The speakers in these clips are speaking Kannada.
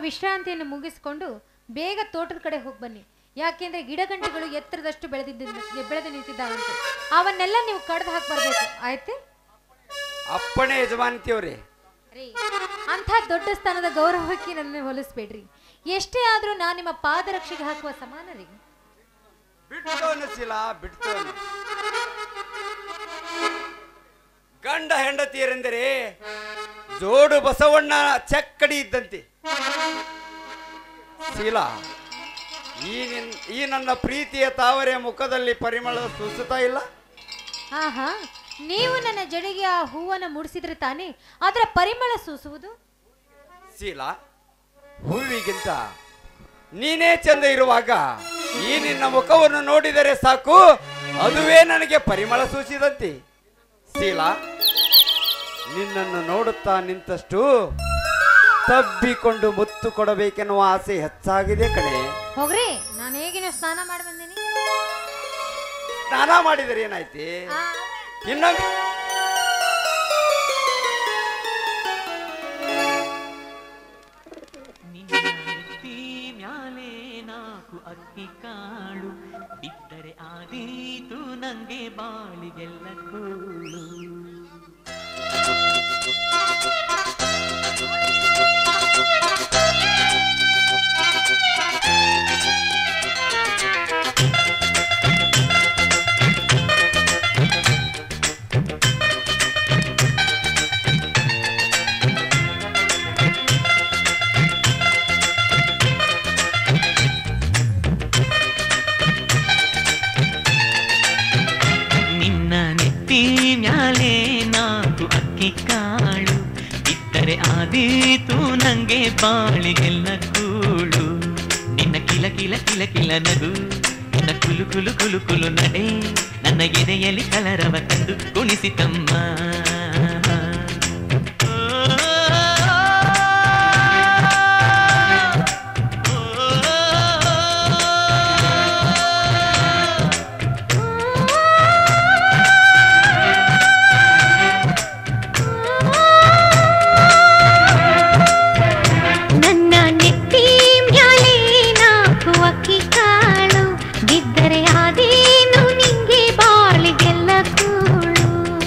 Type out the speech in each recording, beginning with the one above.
ವಿಶ್ರಾಂತಿಯನ್ನು ಮುಗಿಸಿಕೊಂಡು ಬೇಗ ತೋಟದ ಕಡೆ ಹೋಗಿ ಬನ್ನಿ ಯಾಕೆಂದ್ರೆ ಗಿಡಗಂಟಿಗಳು ಎತ್ತರದಷ್ಟು ಬೆಳೆದಿದ್ದ ಬೆಳೆದು ನಿಂತಿದ್ದಾವಂತೆ ಅವನ್ನೆಲ್ಲ ನೀವು ಕಡ್ದು ಹಾಕಿ ಬರ್ಬೇಕು ಆಯ್ತೆ ಅಪ್ಪಣೆ ಯಜಮಾನತಿಯವ್ರೆ ರೀ ಅಂಥ ದೊಡ್ಡ ಸ್ಥಾನದ ಗೌರವಕ್ಕೆ ನನ್ನ ಹೋಲಿಸ್ಬೇಡ್ರಿ ಎಷ್ಟೇ ಆದ್ರೂ ನಾನು ನಿಮ್ಮ ಪಾದರಕ್ಷೆಗೆ ಹಾಕುವ ಸಮಾನ ರೀ ಬಿಟ್ಟು ಅನ್ನಿಸಿಲ್ಲ ಬಿಡ್ತು ಅನ್ನು. ಗಂಡ ಹೆಂಡತಿಯರೆಂದರೆ ಜೋಡು ಬಸವಣ್ಣ ಚಕ್ಕಡಿ ಇದ್ದಂತೆ ಶೀಲಾ ಈ ನಿನ್ ಈ ನನ್ನ ಪ್ರೀತಿಯ ತಾವರೆಯ ಮುಖದಲ್ಲಿ ಪರಿಮಳ ಸೂಸುತ್ತಾ ಇಲ್ಲ ಹಾ ಹಾ ನೀವು ನನ್ನ ಜಡೆಗೆ ಆ ಹೂವನ್ನು ಮುಡಿಸಿದ್ರೆ ತಾನೇ ಅದರ ಪರಿಮಳ ಸೂಸುವುದು ಶೀಲಾ ಹೂವಿಗಿಂತ ನೀನೇ ಚಂದ ಇರುವಾಗ ಈ ನಿನ್ನ ಮುಖವನ್ನು ನೋಡಿದರೆ ಸಾಕು ಅದುವೇ ನನಗೆ ಪರಿಮಳ ಸೂಸಿದಂತೆ ಶೀಲಾ ನಿನ್ನನ್ನು ನೋಡುತ್ತಾ ನಿಂತಷ್ಟು ತಬ್ಬಿಕೊಂಡು ಮುತ್ತು ಕೊಡಬೇಕೆನ್ನುವ ಆಸೆ ಹೆಚ್ಚಾಗಿದೆ ಕಣೆ ಹೋಗ್ರಿ ನಾನು ಹೇಗಿನ ಸ್ನಾನ ಮಾಡಿ ಬಂದೀನಿ ಸ್ನಾನ ಮಾಡಿದರೆ ಏನಾಯ್ತಿ ಆ, ಇನ್ನೊಮ್ಮೆ ನಿನ್ನ ನೆತ್ತಿ ಮ್ಯಾಲೆ ನಾಲ್ಕು ಅಕ್ಕಿ ಕಾಳು ಬಿದ್ದರೆ ಆದೀತು ನಂಗೆ ಬಾಳಿಗೆಲ್ಲ ಕೂಳು ನಿನ್ನ ನೆತ್ತಿ ಮ್ಯಾಲೆ ನಾಲ್ಕು ಅಕ್ಕಿ ಕಾಳು ಇದ್ದರೆ ಆದೀತು ನಂಗೆ ಬಾಳಿಗೆಲ್ಲ ಕೂಳು ನಿನ್ನ ಕಿಲ ಕಿಲ ಕಿಲ ಕಿಲ ನಗು ನಿನ್ನ ಕುಲು ಕುಲು ಕುಲು ಕುಲು ನಡೆ ನನ್ನ ಎದೆಯಲ್ಲಿ ಕಲರವ ತಂದು ಕುಣಿಸಿತಮ್ಮ ನನ್ನ ನೆತ್ತಿ ಮ್ಯಾಲೆ ನಾಲ್ಕು ಅಕ್ಕಿ ಕಾಳು ಬಿದ್ದರೆ ಆದೇನು ನಿಂಗೆ ಬಾಳಿಗೆಲ್ಲ ಕೂಳು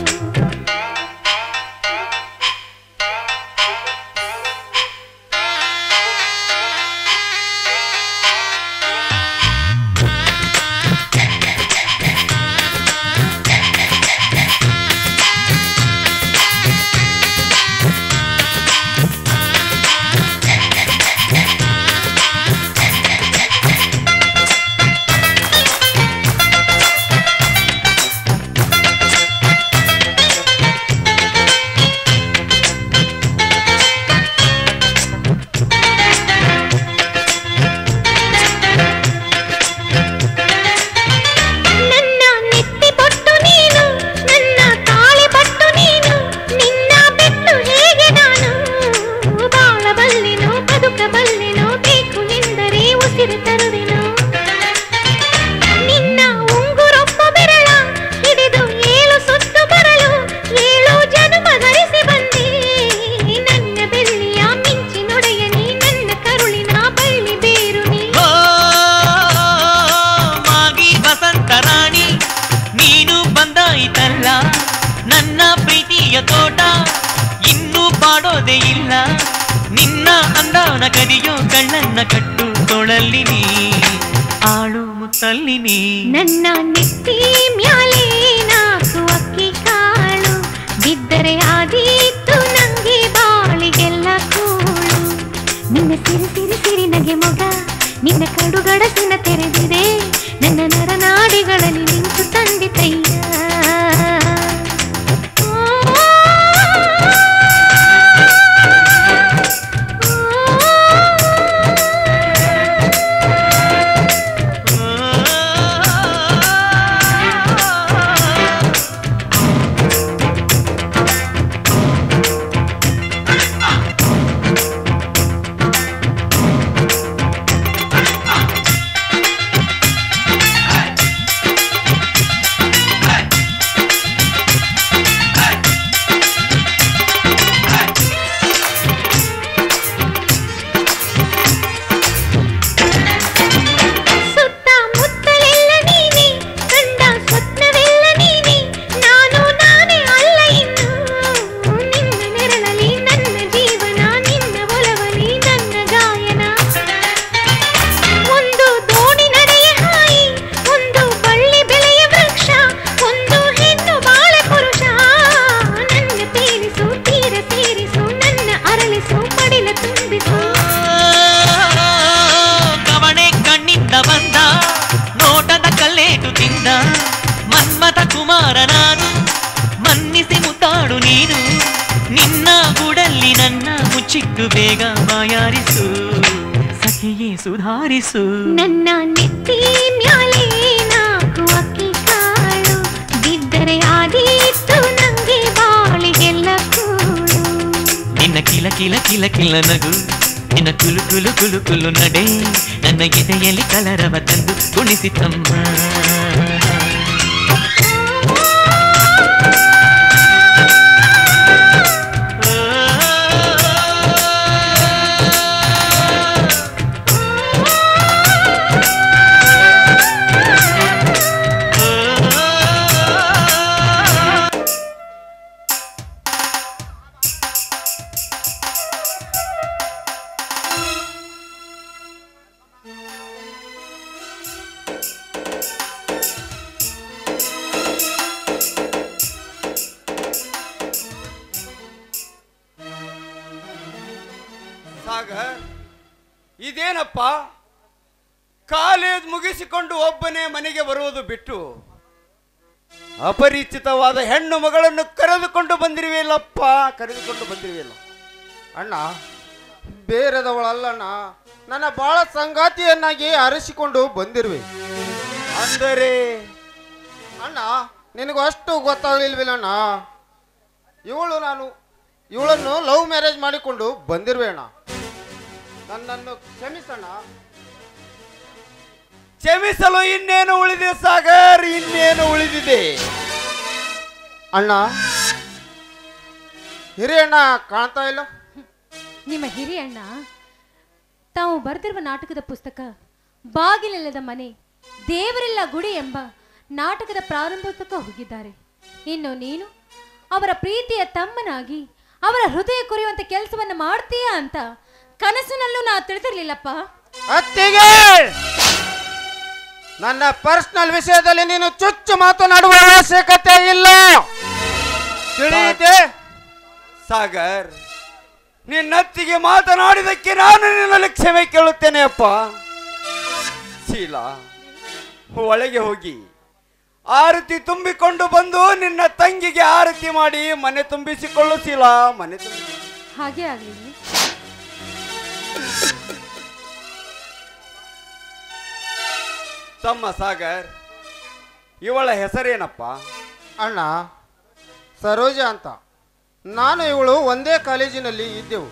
ನನ್ನ ನೆತ್ತಿ ಪಟ್ಟು ನೀನು ನನ್ನ ತಾಳಿ ಪಟ್ಟು ನೀನು ನಿನ್ನ ಬಿಟ್ಟು ಹೇಗೆ ನಾನು ಬಾಳಬಲ್ಲೆನೋ ಬದುಕಬಲ್ಲೆನೋ ಬೇಕು ಎಂದರೆ ಉಸಿರು ತರುವೆನು ನಿನ್ನ ಉಂಗುರೊಪ್ಪ ಬೆರಳ ಹಿಡಿದು ಏಳು ಸುತ್ತು ಬರಲು ಏಳು ಜನ್ಮ ಧರಿಸಿ ಬಂದೆ ನನ್ನ ಬೆಳ್ಳಿಯ ಮಿಂಚಿನೊಡೆಯ ನೀ ನನ್ನ ಕರುಳಿನ ಬಳ್ಳಿ ಬೇರು ನೀ ಓ ಮಾಗಿ ವಸಂತ ರಾಣಿ ನೀನು ಬಂದಾಯ್ತಲ್ಲ ನನ್ನ ಪ್ರೀತಿಯ ತೋಟ ಇನ್ನೂ ಬಾಡೋದೇ ಇಲ್ಲ ನಿನ್ನ ಅಂದಾನ ಕದಿಯೋ ಕಣ್ಣನ್ನ ಕಟ್ಟು ತೊಳಲ್ಲಿ ನೀ ಆಳು ಮುತ್ತಲ್ಲಿ ನೀ ನನ್ನ ನೆತ್ತಿ ಮ್ಯಾಲೆ ನಾಲ್ಕು ಅಕ್ಕಿ ಕಾಳು ಬಿದ್ದರೆ ಆದೀತು ನಂಗೆ ಬಾಳಿಗೆಲ್ಲ ಕೂಳು ನಿನ್ನ ಸಿರಿ ಸಿರಿ ಸಿರಿ ನಗೆ ಮೊಗ ನಿನ್ನ ಕಡುಗಡಸಿನ ತೆರೆದಿದೆ ನನ್ನ ನರನಾಡಿಗಳಲ್ಲಿ ನಿಂತು ತಂದಿತಯ್ಯ ಓ ಚಿಕ್ಕು ಬೇಗ ಬಾಯಾರಿಸು ಸಖಿಯೇ ಸುಧಾರಿಸು ನನ್ನ ನೆತ್ತಿ ಮ್ಯಾಲೆ ನಾಲ್ಕು ಅಕ್ಕಿ ಕಾಳು ಬಿದ್ದರೆ ಆದೀತು ನಂಗೆ ಬಾಳಿಗೆಲ್ಲ ಕೂಳು ನಿನ್ನ ಕಿಲ ಕಿಲ ಕಿಲ ಕಿಲ ನಗು ನಿನ್ನ ಕುಲು ಕುಲು ಕುಲು ಕುಲು ನಡೆ ನನ್ನ ಎದೆಯಲ್ಲಿ ಕಲರವ ತಂದು ಕುಣಿಸಿ ತಮ್ಮ ಸಾಗರ್ ಇದೇನಪ್ಪ ಕಾಲೇಜ್ ಮುಗಿಸಿಕೊಂಡು ಒಬ್ಬನೇ ಮನೆಗೆ ಬರುವುದು ಬಿಟ್ಟು ಅಪರಿಚಿತವಾದ ಹೆಣ್ಣು ಮಗಳನ್ನು ಕರೆದುಕೊಂಡು ಬಂದಿರುವೆಯಲ್ಲಪ್ಪ ಕರೆದುಕೊಂಡು ಬಂದಿರುವೆಯಲ್ಲ ಅಣ್ಣ ಬೇರೆದವಳಲ್ಲಣ್ಣ ನನ್ನ ಬಾಳ ಸಂಗಾತಿಯನ್ನಾಗಿ ಅರಸಿಕೊಂಡು ಬಂದಿರುವೆ ಅಂದರೆ ಅಣ್ಣ ನಿನಗೂ ಅಷ್ಟು ಗೊತ್ತಾಗ್ಲಿಲ್ವಿಲ್ಲಣ್ಣ ಇವಳು ನಾನು ಇವಳನ್ನು ಲವ್ ಮ್ಯಾರೇಜ್ ಮಾಡಿಕೊಂಡು ಬಂದಿರುವೆ ಅಣ್ಣ ನನ್ನನ್ನು ಕ್ಷಮಿಸಣ್ಣ ಕ್ಷಮಿಸಲು ಇನ್ನೇನು ಉಳಿದಿದೆ ಸಾಗರ್ ಇನ್ನೇನು ಉಳಿದಿದೆ ಅಣ್ಣ ಹಿರಿಯಣ್ಣ ಕಾಣ್ತಾ ಇಲ್ಲ ನಿಮ್ಮ ಹಿರಿಯಣ್ಣ ತಾವು ಬರೆದಿರುವ ನಾಟಕದ ಪುಸ್ತಕ ಬಾಗಿಲಿಲ್ಲದ ಮನೆ ದೇವರಿಲ್ಲ ಗುಡಿ ಎಂಬ ನಾಟಕದ ಪ್ರಾರಂಭೋತ್ಸವಕ್ಕೆ ಹೋಗಿದ್ದಾರೆ ಇನ್ನು ನೀನು ಅವರ ಪ್ರೀತಿಯ ತಮ್ಮನಾಗಿ ಅವರ ಹೃದಯ ಕೊರೆಯುವಂತ ಕೆಲಸವನ್ನು ಮಾಡ್ತೀಯಾ ಅಂತ ಕನಸಿನಲ್ಲೂ ನಾ ತಿಳಿದಿರ್ಲಿಲ್ಲಪ್ಪ ಅತ್ತಿಗೆ ನನ್ನ ಪರ್ಸನಲ್ ವಿಷಯದಲ್ಲಿ ನೀನು ಚುಚ್ಚು ಮಾತನಾಡುವ ಅವಶ್ಯಕತೆ ಇಲ್ಲ ತಿಳಿಯಿತೆ ಸಾಗರ್ ನಿನ್ನತ್ತಿಗೆ ಮಾತನಾಡಿದಕ್ಕೆ ನಾನು ನಿನ್ನಲ್ಲಿ ಕ್ಷಮೆ ಕೇಳುತ್ತೇನೆ ಅಪ್ಪ ಶೀಲಾ ಒಳಗೆ ಹೋಗಿ ಆರತಿ ತುಂಬಿಕೊಂಡು ಬಂದು ನಿನ್ನ ತಂಗಿಗೆ ಆರತಿ ಮಾಡಿ ಮನೆ ತುಂಬಿಸಿಕೊಳ್ಳು ಶೀಲಾ ಮನೆ ತುಂಬಿಸಿ ಹಾಗೆ ಆಗಲಿ ತಮ್ಮ ಸಾಗರ್ ಇವಳ ಹೆಸರೇನಪ್ಪ ಅಣ್ಣ ಸರೋಜ ಅಂತ ನಾನು ಇವಳು ಒಂದೇ ಕಾಲೇಜಿನಲ್ಲಿ ಇದ್ದೆವು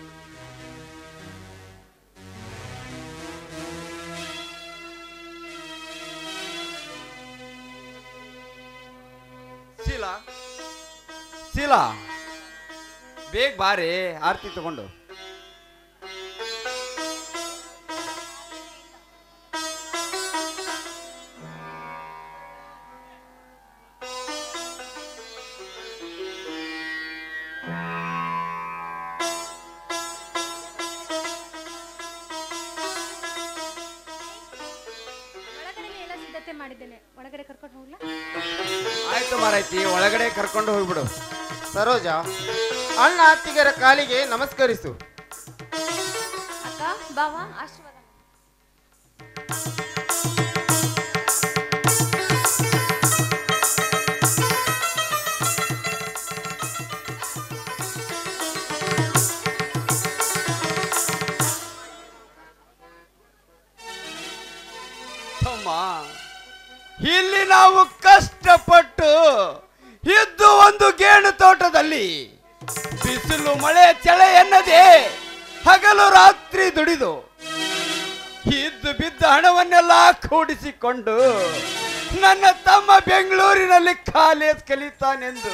ಶೀಲಾ ಶೀಲಾ ಬೇಗ ಬಾರಿ ಆರತಿ ತಗೊಂಡು ಒಳಗಡೆ ಎಲ್ಲ ಸಿದ್ಧತೆ ಮಾಡಿದ್ದೇನೆ ಒಳಗಡೆ ಕರ್ಕೊಂಡು ಹೋಗ್ಲಾ ಆಯ್ತು ಮಾರಾಯ್ತಿ ಒಳಗಡೆ ಕರ್ಕೊಂಡು ಹೋಗ್ಬಿಡು ಸರೋಜ ಅಣ್ಣ ಅತ್ತಿಗೆರ ಕಾಲಿಗೆ ನಮಸ್ಕರಿಸು ಅಕ್ಕ ಬಾವ ಆಶೀರ್ವಾದ ತಮ್ಮ ಇಲ್ಲಿ ನಾವು ಕಷ್ಟಪಟ್ಟು ಇದ್ದು ಒಂದು ಗೇಣು ತೋಟದಲ್ಲಿ ಬಿಸಿಲು ಮಳೆ ಚಳೆ ಎನ್ನದೆ ಹಗಲು ರಾತ್ರಿ ದುಡಿದು ಇದ್ದು ಬಿದ್ದ ಹಣವನ್ನೆಲ್ಲ ಕೂಡಿಸಿಕೊಂಡು ನನ್ನ ತಮ್ಮ ಬೆಂಗಳೂರಿನಲ್ಲಿ ಕಾಲೇಜ್ ಕಲಿತಾನೆಂದು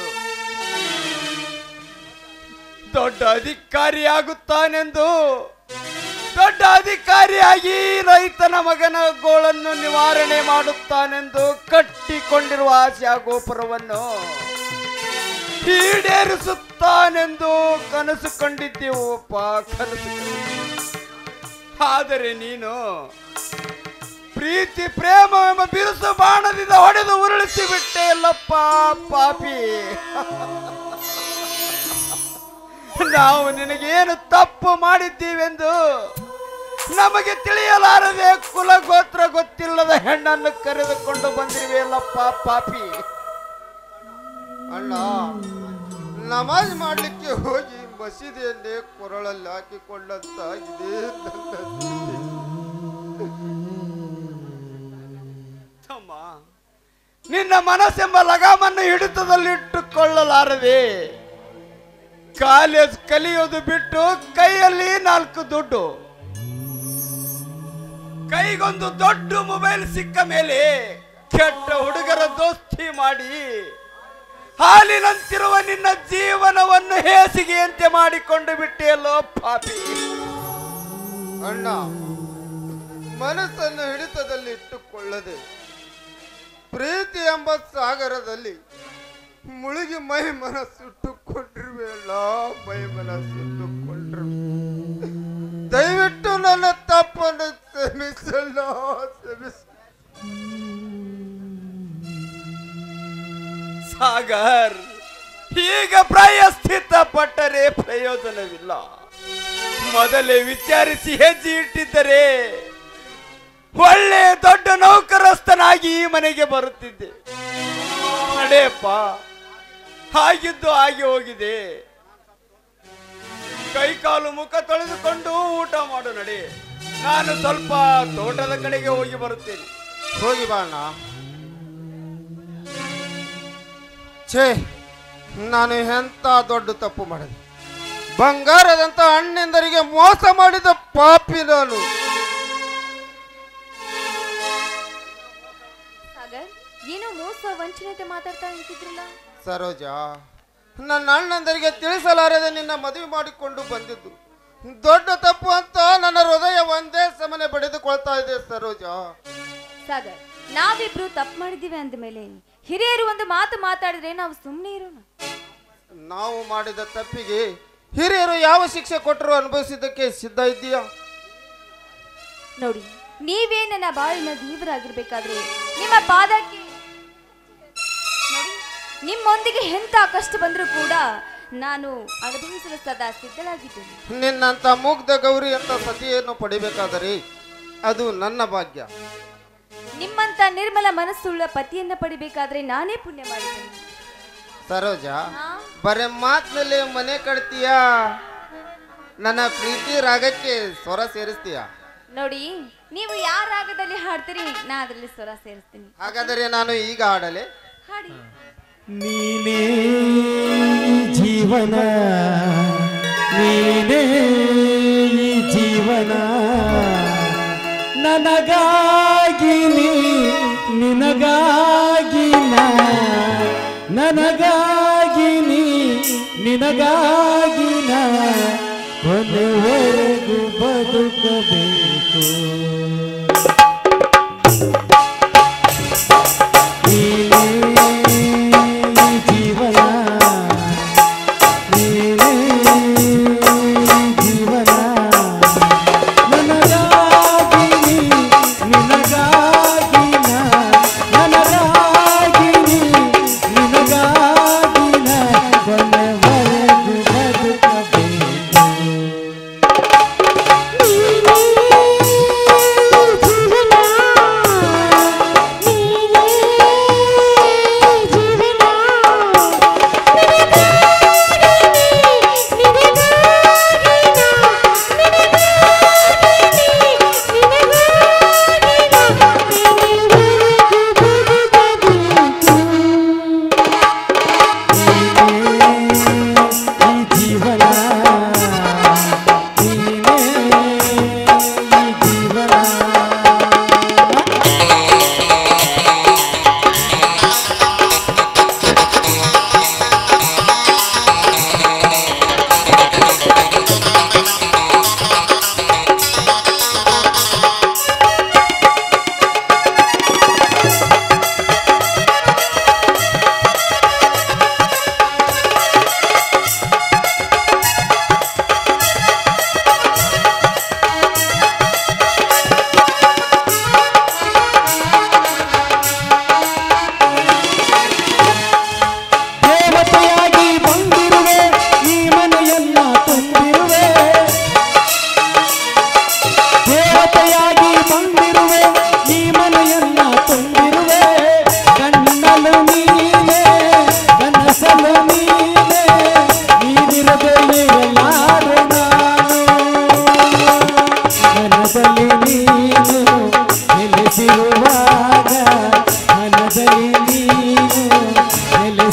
ದೊಡ್ಡ ಅಧಿಕಾರಿಯಾಗುತ್ತಾನೆಂದು ದೊಡ್ಡ ಅಧಿಕಾರಿಯಾಗಿ ರೈತನ ಮಗನ ಗೋಳನ್ನು ನಿವಾರಣೆ ಮಾಡುತ್ತಾನೆಂದು ಕಟ್ಟಿಕೊಂಡಿರುವ ಆಶಾ ಗೋಪುರವನ್ನು ಈಡೇರಿಸುತ್ತಾನೆಂದು ಕನಸು ಕಂಡಿದ್ದೆವಪ್ಪ ಕನಸು ಕಂಡಿದ್ದೆವು. ಆದರೆ ನೀನು ಪ್ರೀತಿ ಪ್ರೇಮ ಎಂಬ ಬಿರುಸು ಬಾಣದಿಂದ ಹೊಡೆದು ಉರುಳಿಸಿ ಬಿಟ್ಟೆ ಅಲ್ಲಪ್ಪ ಪಾಪಿ ನಾವು ನಿನಗೇನು ತಪ್ಪು ಮಾಡಿದ್ದೀವೆಂದು ನಮಗೆ ತಿಳಿಯಲಾರದೆ ಕುಲ ಗೋತ್ರ ಗೊತ್ತಿಲ್ಲದ ಹೆಣ್ಣನ್ನು ಕರೆದುಕೊಂಡು ಬಂದಿರುವೆಯಲ್ಲಪ್ಪ ಪಾಪಿ ಅಣ್ಣ ನಮಾಜ್ ಮಾಡ್ಲಿಕ್ಕೆ ಹೋಗಿ ಮಸೀದಿಯನ್ನೇ ಕೊರಳಲ್ಲಿ ಹಾಕಿಕೊಂಡಂತ ಇದೇ ನನ್ನ ಸ್ಥಿತಿ. ತಮ್ಮ ನಿನ್ನ ಮನಸ್ಸೆಂಬ ಲಗಾಮನ್ನು ಹಿಡಿತದಲ್ಲಿಟ್ಟುಕೊಳ್ಳಲಾರದೆ ಕಾಲೇಜ್ ಕಲಿಯೋದು ಬಿಟ್ಟು ಕೈಯಲ್ಲಿ ನಾಲ್ಕು ದುಡ್ಡು ಕೈಗೊಂದು ದೊಡ್ಡ ಮೊಬೈಲ್ ಸಿಕ್ಕ ಮೇಲೆ ಕೆಟ್ಟ ಹುಡುಗರ ದೋಸ್ತಿ ಮಾಡಿ ಹಾಲಿನಂತಿರುವ ನಿನ್ನ ಜೀವನವನ್ನು ಹೇಸಿಗೆಯಂತೆ ಮಾಡಿಕೊಂಡು ಬಿಟ್ಟೆಯಲ್ಲೋ ಪಾಪಿ ಅಣ್ಣ ಮನಸ್ಸನ್ನು ಹಿಡಿತದಲ್ಲಿ ಇಟ್ಟುಕೊಳ್ಳದೆ ಪ್ರೀತಿ ಎಂಬ ಸಾಗರದಲ್ಲಿ ಮುಳುಗಿ ಮೈ ಮನಸ್ಸುಟ್ಟುಕೊಂಡಿರುವೆಲ್ಲ ಮೈ ಮನಸ್ಸುಟ್ಟುಕೊಂಡಿರುವೆ ದಯವಿಟ್ಟು ನನ್ನ ತಪ್ಪನ್ನು ಕ್ಷಮಿಸಲ್ಲ ಕ್ಷಮಿಸ ಸಾಗರ್ ಈಗ ಪ್ರಾಯಸ್ಥಿತ ಪಟ್ಟರೆ ಪ್ರಯೋಜನವಿಲ್ಲ ಮೊದಲೇ ವಿಚಾರಿಸಿ ಹೆಜ್ಜೆ ಇಟ್ಟಿದ್ದರೆ ಒಳ್ಳೆ ದೊಡ್ಡ ನೌಕರಸ್ಥನಾಗಿ ಈ ಮನೆಗೆ ಬರುತ್ತಿದ್ದೆ ನಡೆಯಪ್ಪ ಆಗಿದ್ದು ಆಗಿ ಹೋಗಿದೆ ಕೈಕಾಲು ಮುಖ ತೊಳೆದುಕೊಂಡು ಊಟ ಮಾಡು ನಡೆ ನಾನು ಸ್ವಲ್ಪ ತೋಟದ ಕಡೆಗೆ ಹೋಗಿ ಬರುತ್ತೇನೆ ಹೋಗಿ ಬಾ ಅಣ್ಣ ಛೇ ನಾನು ಎಂತ ದೊಡ್ಡ ತಪ್ಪು ಮಾಡಿದೆ ಬಂಗಾರದಂತ ಅಣ್ಣಂದರಿಗೆ ಮೋಸ ಮಾಡಿದ ಪಾಪಿ ನಾನು ಸಾಗರ್ ಏನೋ ಮೋಸ ವಂಚನೆತೆ ಮಾತಾಡ್ತಾ ನಿಂತಿದ್ರಲ್ಲ ಸರೋಜ ನನ್ನ ಅಣ್ಣಂದರಿಗೆ ತಿಳಿಸಲಾರದೆ ನಿನ್ನ ಮದುವೆ ಮಾಡಿಕೊಂಡು ಬಂದಿದ್ದು ದೊಡ್ಡ ತಪ್ಪು ಅಂತ ನನ್ನ ಹೃದಯ ಒಂದೇ ಸಮನೆ ಬಡಿದುಕೊಳ್ತಾ ಇದೆ ಸರೋಜ ಸಾಗರ್ ನಾವಿಬ್ರು ತಪ್ಪು ಮಾಡಿದ್ದೀವಿ ಅಂದಮೇಲೆ ಹಿರಿಯರು ಒಂದು ಮಾತು ಮಾತಾಡಿದ್ರೆ ನಾವು ಸುಮ್ಮನೆ ಇರೋಣ ನಾವು ಮಾಡಿದ ತಪ್ಪಿಗೆ ಹಿರಿಯರು ಯಾವ ಶಿಕ್ಷೆ ಕೊಟ್ಟರು ಅನುಭವಿಸಿದ್ದಕ್ಕೆ ಸಿದ್ಧ ಇದ್ದೀಯಾ ನೋಡಿ ನೀವೇ ನನ್ನ ಬಾಳಿನ ದೇವರಾಗಿರ್ಬೇಕಾದ್ರೆ ನಿಮ್ಮ ಪಾದಕ್ಕೆ ನೋಡಿ ನಿಮ್ಮೊಂದಿಗೆ ಎಂತ ಕಷ್ಟ ಬಂದರೂ ಕೂಡ ನಾನು ಅನುಭವಿಸಲು ಸದಾ ಸಿದ್ಧಳಾಗಿದ್ದೇನೆ ನಿನ್ನಂತ ಮುಗ್ಧ ಗೌರಿ ಅಂತ ಸತಿಯನ್ನು ಪಡಿಬೇಕಾದರೆ ಅದು ನನ್ನ ಭಾಗ್ಯ ನಿಮ್ಮಂತ ನಿರ್ಮಲ ಮನಸ್ಸುಳ್ಳ ಪತಿಯನ್ನ ಪಡಿಬೇಕಾದ್ರೆ ನಾನೇ ಪುಣ್ಯ ಮಾಡಿದ್ದೇನೆ ಸರೋಜ ಹಾ? ಬರೇ ಮಾತಿನಲ್ಲಿ ಮನೆ ಕಟ್ತೀಯಾ ನನ್ನ ಪ್ರೀತಿ ರಾಗಕ್ಕೆ ಸ್ವರ ಸೇರಿಸ್ತೀಯ ನೋಡಿ ನೀವು ಯಾವ ರಾಗದಲ್ಲಿ ಹಾಡ್ತೀರಿ ನಾ ಅದರಲ್ಲಿ ಸ್ವರ ಸೇರಿಸ್ತೀನಿ ಹಾಗಾದರೆ ನಾನು ಈಗ ಆಡಲೆ ಹಾಡಿ ನೀನೇ ಜೀವನ ನೀನೇ ಈ ಜೀವನ ನನಗಾಗಿ ನೀ ನಿನಗಾಗಿ ನಾ ನನಗಾಗಿ ನೀ ನಿನಗಾಗಿ ನಾ ಕೊನೆವರೆಗೂ ಬದುಕಬೇಕು ನೀನೇ ಜೀವನ ನೀನೇ ಜೀವನ ನನಗಾಗಿ ನೀ, ನಿನಗಾಗಿ ನಾ, ನನಗಾಗಿ ನೀ, ನಿನಗಾಗಿ ನಾ, ಕೊನೆವರೆಗೂ ಬದುಕಬೇಕು ಜೀವನ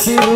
ಉಸಿರು